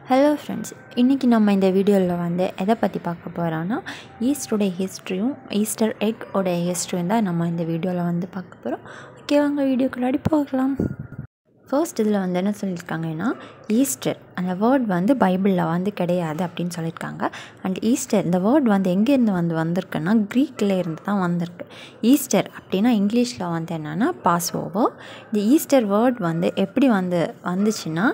hello friends இன்றைக்கி நம்ம இந்த வீடியோவில் வந்து எதை பற்றி பார்க்க போகிறோன்னா ஈஸ்டருடைய ஹிஸ்ட்ரியும் ஈஸ்டர் எக் உடைய ஹிஸ்ட்ரியும் தான் நம்ம இந்த வீடியோவில் வந்து பார்க்க போகிறோம் ஓகே வாங்க வீடியோக்குள்ளாடி போகலாம் ஃபர்ஸ்ட் இதில் வந்து என்ன சொல்லியிருக்காங்கன்னா ஈஸ்டர் அந்த வேர்ட் வந்து பைபிளில் வந்து கிடையாது அப்படின்னு சொல்லியிருக்காங்க அண்ட் ஈஸ்டர் இந்த வேர்ட் வந்து எங்கேருந்து வந்து வந்திருக்குன்னா க்ரீக்கில் இருந்து தான் வந்திருக்கு ஈஸ்டர் அப்படின்னா இங்கிலீஷில் வந்து என்னென்னா பாஸ் ஓவர் இந்த ஈஸ்டர் வேர்ட் வந்து எப்படி வந்து வந்துச்சுன்னா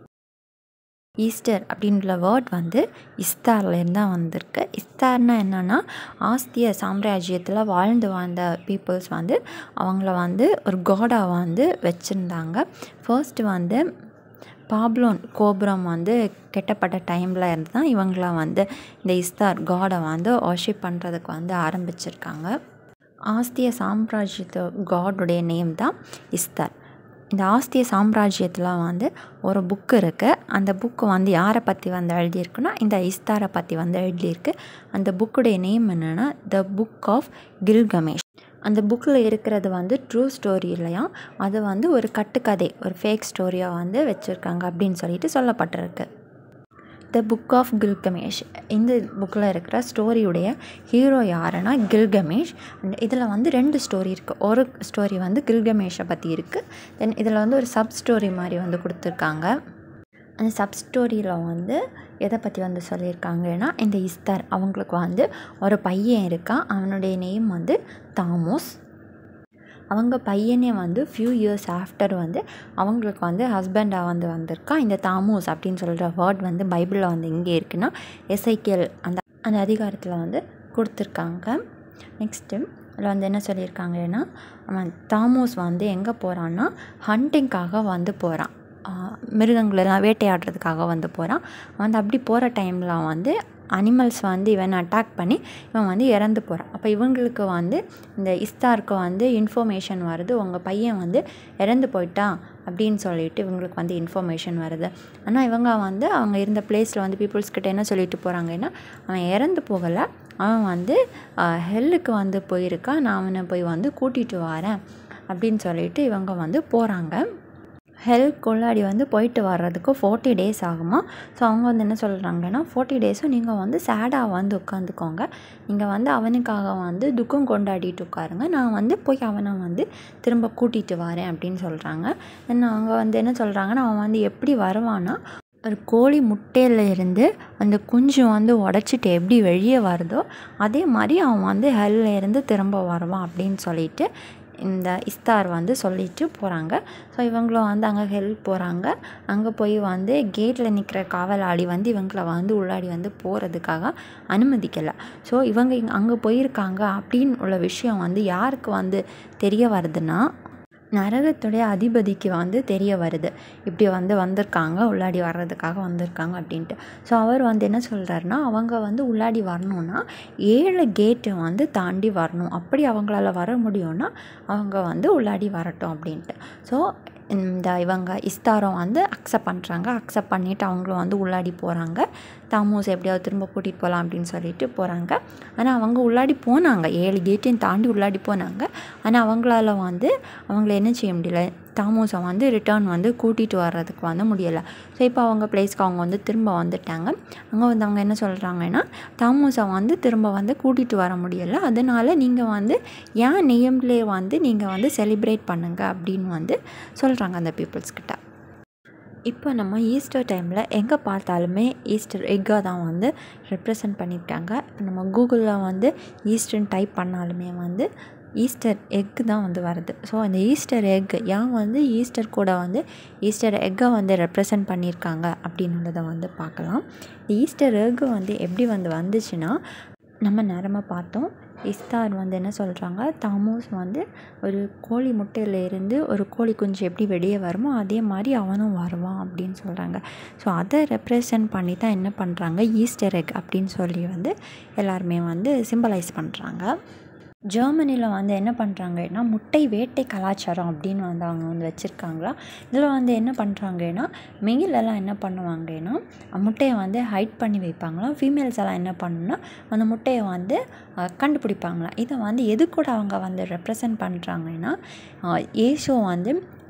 ஈஸ்டர் அப்படின்ற வேர்ட் வந்து இஸ்தார்லேருந்து தான் வந்திருக்கு இஸ்தார்னா என்னென்னா ஆஸ்திய சாம்ராஜ்யத்தில் வாழ்ந்து வாழ்ந்த பீப்புள்ஸ் வந்து அவங்கள வந்து ஒரு காடாக வந்து வச்சுருந்தாங்க ஃபர்ஸ்ட் வந்து பாப்லோன் கோபுரம் வந்து கெட்டப்பட்ட டைமில் இருந்து தான் இவங்கள வந்து இந்த இஸ்தார் காடை வந்து ஒர்ஷிப் பண்ணுறதுக்கு வந்து ஆரம்பிச்சிருக்காங்க ஆஸ்திய சாம்ராஜ்யத்து காடுடைய நேம் தான் இஸ்தார் இந்த ஆஸ்திய சாம்ராஜ்யத்தில் வந்து ஒரு புக்கு இருக்குது அந்த புக்கு வந்து யாரை பற்றி வந்து எழுதியிருக்குன்னா இந்த இஸ்தாரை பற்றி வந்து எழுதியிருக்கு அந்த புக்குடைய நேம் என்னென்னா த புக் ஆஃப் கில்கமேஷ் அந்த புக்கில் இருக்கிறது வந்து ட்ரூ ஸ்டோரி இல்லையா அது வந்து ஒரு கட்டுக்கதை ஒரு ஃபேக் ஸ்டோரியாக வந்து வச்சுருக்காங்க அப்படின்னு சொல்லிட்டு சொல்லப்பட்டிருக்கு த புக் ஆஃப் கில்கமேஷ் இந்த புக்கில் இருக்கிற ஸ்டோரியுடைய ஹீரோ யாருன்னா கில்கமேஷ் அண்ட் இதில் வந்து ரெண்டு ஸ்டோரி இருக்குது ஒரு ஸ்டோரி வந்து கில்கமேஷை பற்றி இருக்குது தென் இதில் வந்து ஒரு சப் ஸ்டோரி மாதிரி வந்து கொடுத்துருக்காங்க அந்த சப் ஸ்டோரியில் வந்து எதை பற்றி வந்து சொல்லியிருக்காங்கன்னா இந்த இஸ்தார் அவங்களுக்கு வந்து ஒரு பையன் இருக்கான் அவனுடைய நேம் வந்து தாமோஸ் அவங்க பையனே வந்து ஃபியூ இயர்ஸ் ஆஃப்டர் வந்து அவங்களுக்கு வந்து ஹஸ்பண்டாக வந்து வந்திருக்கான் இந்த தாமோஸ் அப்படின்னு சொல்கிற வேர்ட் வந்து பைபிளில் வந்து எங்கே இருக்குன்னா எஸ்ஐகேல் அந்த அந்த அதிகாரத்தில் வந்து கொடுத்துருக்காங்க நெக்ஸ்ட்டு அதில் வந்து என்ன சொல்லியிருக்காங்கன்னா அவன் தாமோஸ் வந்து எங்கே போகிறான்னா ஹண்டிங்காக வந்து போகிறான் மிருகங்களெல்லாம் வேட்டையாடுறதுக்காக வந்து போகிறான் வந்து அப்படி போகிற டைமில் வந்து அனிமல்ஸ் வந்து இவன் அட்டாக் பண்ணி இவன் வந்து இறந்து போகிறான் அப்போ இவங்களுக்கு வந்து இந்த இஸ்தாருக்கு வந்து இன்ஃபர்மேஷன் வருது உங்கள் பையன் வந்து இறந்து போயிட்டான் அப்படின்னு சொல்லிட்டு இவங்களுக்கு வந்து இன்ஃபர்மேஷன் வருது ஆனால் இவங்க வந்து அவங்க இருந்த பிளேஸில் வந்து பீப்புள்ஸ் கிட்ட என்ன சொல்லிட்டு போகிறாங்கன்னா அவன் இறந்து போகலை அவன் வந்து ஹெல்லுக்கு வந்து போயிருக்கான் நான் அவனை போய் வந்து கூட்டிகிட்டு வரேன் அப்படின்னு சொல்லிட்டு இவங்க வந்து போகிறாங்க ஹெல்க்குள்ளாடி வந்து போயிட்டு வர்றதுக்கு ஃபோர்ட்டி டேஸ் ஆகுமா ஸோ அவங்க வந்து என்ன சொல்கிறாங்கன்னா ஃபோர்ட்டி டேஸும் நீங்கள் வந்து சேடாக வந்து உட்காந்துக்கோங்க நீங்கள் வந்து அவனுக்காக வந்து துக்கம் கொண்டாடிட்டு உட்காருங்க நான் வந்து போய் அவனை வந்து திரும்ப கூட்டிகிட்டு வரேன் அப்படின்னு சொல்கிறாங்க தென் அவங்க வந்து என்ன சொல்கிறாங்கன்னா அவன் வந்து எப்படி வருவான்னா ஒரு கோழி முட்டையில் இருந்து அந்த குஞ்சு வந்து உடச்சிட்டு எப்படி வெளியே வருதோ அதே மாதிரி அவன் வந்து ஹெல்ல இருந்து திரும்ப வருவான் அப்படின்னு சொல்லிட்டு இந்த இஸ்தார் வந்து சொல்லிட்டு போகிறாங்க ஸோ இவங்களும் வந்து அங்கே ஹெல்ப் போகிறாங்க அங்கே போய் வந்து கேட்டில் நிற்கிற காவலாளி வந்து இவங்களை வந்து உள்ளாடி வந்து போகிறதுக்காக அனுமதிக்கலை ஸோ இவங்க அங்கே போயிருக்காங்க அப்படின்னு உள்ள விஷயம் வந்து யாருக்கு வந்து தெரிய வருதுன்னா நரகத்துடைய அதிபதிக்கு வந்து தெரிய வருது இப்படி வந்து வந்திருக்காங்க உள்ளாடி வர்றதுக்காக வந்திருக்காங்க அப்படின்ட்டு ஸோ அவர் வந்து என்ன சொல்கிறாருன்னா அவங்க வந்து உள்ளாடி வரணுன்னா ஏழு கேட்டு வந்து தாண்டி வரணும் அப்படி அவங்களால வர முடியும்னா அவங்க வந்து உள்ளாடி வரட்டும் அப்படின்ட்டு ஸோ இந்த இவங்க இஸ்தாரம் வந்து அக்செப்ட் பண்ணுறாங்க அக்செப்ட் பண்ணிவிட்டு அவங்களும் வந்து உள்ளாடி போகிறாங்க தாமோஸ் எப்படியாவது திரும்ப கூட்டிகிட்டு போகலாம் அப்படின்னு சொல்லிட்டு போகிறாங்க ஆனால் அவங்க உள்ளாடி போனாங்க ஏழு கேட்டையும் தாண்டி உள்ளாடி போனாங்க ஆனால் அவங்களால வந்து அவங்கள என்ன செய்ய முடியல தாமோஸை வந்து ரிட்டர்ன் வந்து கூட்டிகிட்டு வர்றதுக்கு வந்து முடியலை ஸோ இப்போ அவங்க பிளேஸ்க்கு அவங்க வந்து திரும்ப வந்துட்டாங்க அங்கே வந்து அவங்க என்ன சொல்கிறாங்கன்னா தாமோஸை வந்து திரும்ப வந்து கூட்டிகிட்டு வர முடியலை அதனால் நீங்கள் வந்து ஏன் நேம்லே வந்து நீங்கள் வந்து செலிப்ரேட் பண்ணுங்கள் அப்படின்னு வந்து சொல்கிறாங்க அந்த பீப்புள்ஸ்கிட்ட இப்போ நம்ம ஈஸ்டர் டைமில் எங்கே பார்த்தாலுமே ஈஸ்டர் எக்காக தான் வந்து ரெப்ரசன்ட் பண்ணியிருக்காங்க இப்போ நம்ம கூகுளில் வந்து ஈஸ்டர்னு டைப் பண்ணாலுமே வந்து ஈஸ்டர் எக் தான் வந்து வருது ஸோ அந்த ஈஸ்டர் எக் ஏன் வந்து ஈஸ்டர் கூட வந்து ஈஸ்டர் எக்கை வந்து ரெப்ரசன்ட் பண்ணியிருக்காங்க அப்படின்றத வந்து பார்க்கலாம் ஈஸ்டர் எக் வந்து எப்படி வந்து வந்துச்சுன்னா நம்ம நேரமாக பார்த்தோம் இஸ்தார் வந்து என்ன சொல்கிறாங்க தாமோஸ் வந்து ஒரு கோழி முட்டையில் இருந்து ஒரு கோழி குஞ்சு எப்படி வெளியே வருமோ அதே மாதிரி அவனும் வருவான் அப்படின்னு சொல்கிறாங்க ஸோ அதை ரெப்ரசன்ட் பண்ணி தான் என்ன பண்ணுறாங்க ஈஸ்டர் எக் அப்படின்னு சொல்லி வந்து எல்லாருமே வந்து சிம்பலைஸ் பண்ணுறாங்க ஜெர்மனியில் வந்து என்ன பண்ணுறாங்கன்னா முட்டை வேட்டை கலாச்சாரம் அப்படின்னு வந்து அவங்க வந்து வச்சுருக்காங்களா இதில் வந்து என்ன பண்ணுறாங்கன்னா மெயிலெல்லாம் என்ன பண்ணுவாங்கன்னா முட்டையை வந்து ஹைட் பண்ணி வைப்பாங்களாம் ஃபீமேல்ஸ் எல்லாம் என்ன பண்ணுன்னா அந்த முட்டையை வந்து கண்டுபிடிப்பாங்களாம் இதை வந்து எது கூட அவங்க வந்து ரெப்ரசன்ட் பண்ணுறாங்கன்னா ஏசோ வந்து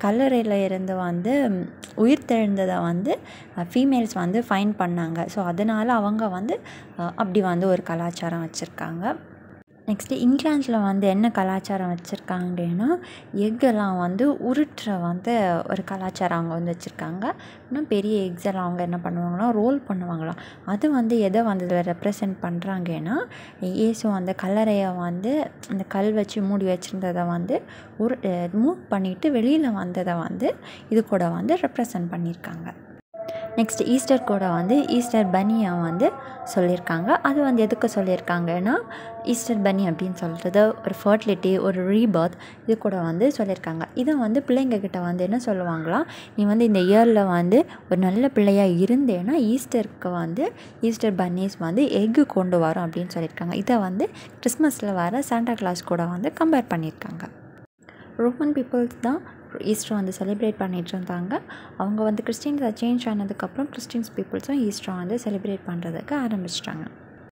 கல்லறையில் இருந்து வந்து உயிர் தெழுந்ததை வந்து ஃபீமேல்ஸ் வந்து ஃபைன் பண்ணாங்க ஸோ அதனால் அவங்க வந்து அப்படி வந்து ஒரு கலாச்சாரம் வச்சுருக்காங்க நெக்ஸ்ட்டு இங்கிலாந்தில் வந்து என்ன கலாச்சாரம் வச்சுருக்காங்கன்னா எக்கெல்லாம் வந்து உருட்டுற வந்து ஒரு கலாச்சாரம் அவங்க வந்து வச்சுருக்காங்க இன்னும் பெரிய எக்ஸ் எல்லாம் அவங்க என்ன பண்ணுவாங்களாம் ரோல் பண்ணுவாங்களாம் அது வந்து எதை வந்து இதில் ரெப்ரசன்ட் பண்ணுறாங்கன்னா ஏசு அந்த கல்லறையை வந்து அந்த கல் வச்சு மூடி வச்சுருந்ததை வந்து ஒரு மூவ் பண்ணிவிட்டு வெளியில் வந்ததை வந்து இது கூட வந்து ரெப்ரசன்ட் பண்ணியிருக்காங்க நெக்ஸ்ட் ஈஸ்டர் கூட வந்து ஈஸ்டர் பனியை வந்து சொல்லியிருக்காங்க அது வந்து எதுக்கு சொல்லியிருக்காங்கன்னா ஈஸ்டர் பனி அப்படின்னு சொல்கிறது ஒரு ஃபர்டிலிட்டி ஒரு ரீபர்த் இது கூட வந்து சொல்லியிருக்காங்க இதை வந்து பிள்ளைங்கக்கிட்ட வந்து என்ன சொல்லுவாங்களாம் நீ வந்து இந்த இயரில் வந்து ஒரு நல்ல பிள்ளையாக இருந்தேன்னா ஈஸ்டருக்கு வந்து ஈஸ்டர் பன்னீஸ் வந்து எக்கு கொண்டு வரும் அப்படின்னு சொல்லியிருக்காங்க இதை வந்து கிறிஸ்மஸில் வர சாண்டா கிளாஸ் கூட வந்து கம்பேர் பண்ணியிருக்காங்க ரோமன் பீப்புள்ஸ் தான் ஈஸ்டர் வந்து செலிப்ரேட் பண்ணிகிட்டு இருந்தாங்க அவங்க வந்து கிறிஸ்டின்ஸை சேஞ்ச் ஆனதுக்கப்புறம் கிறிஸ்டின்ஸ் பீப்புள்ஸும் ஈஸ்டர் வந்து செலிப்ரேட் பண்ணுறதுக்கு ஆரம்பிச்சிட்டாங்க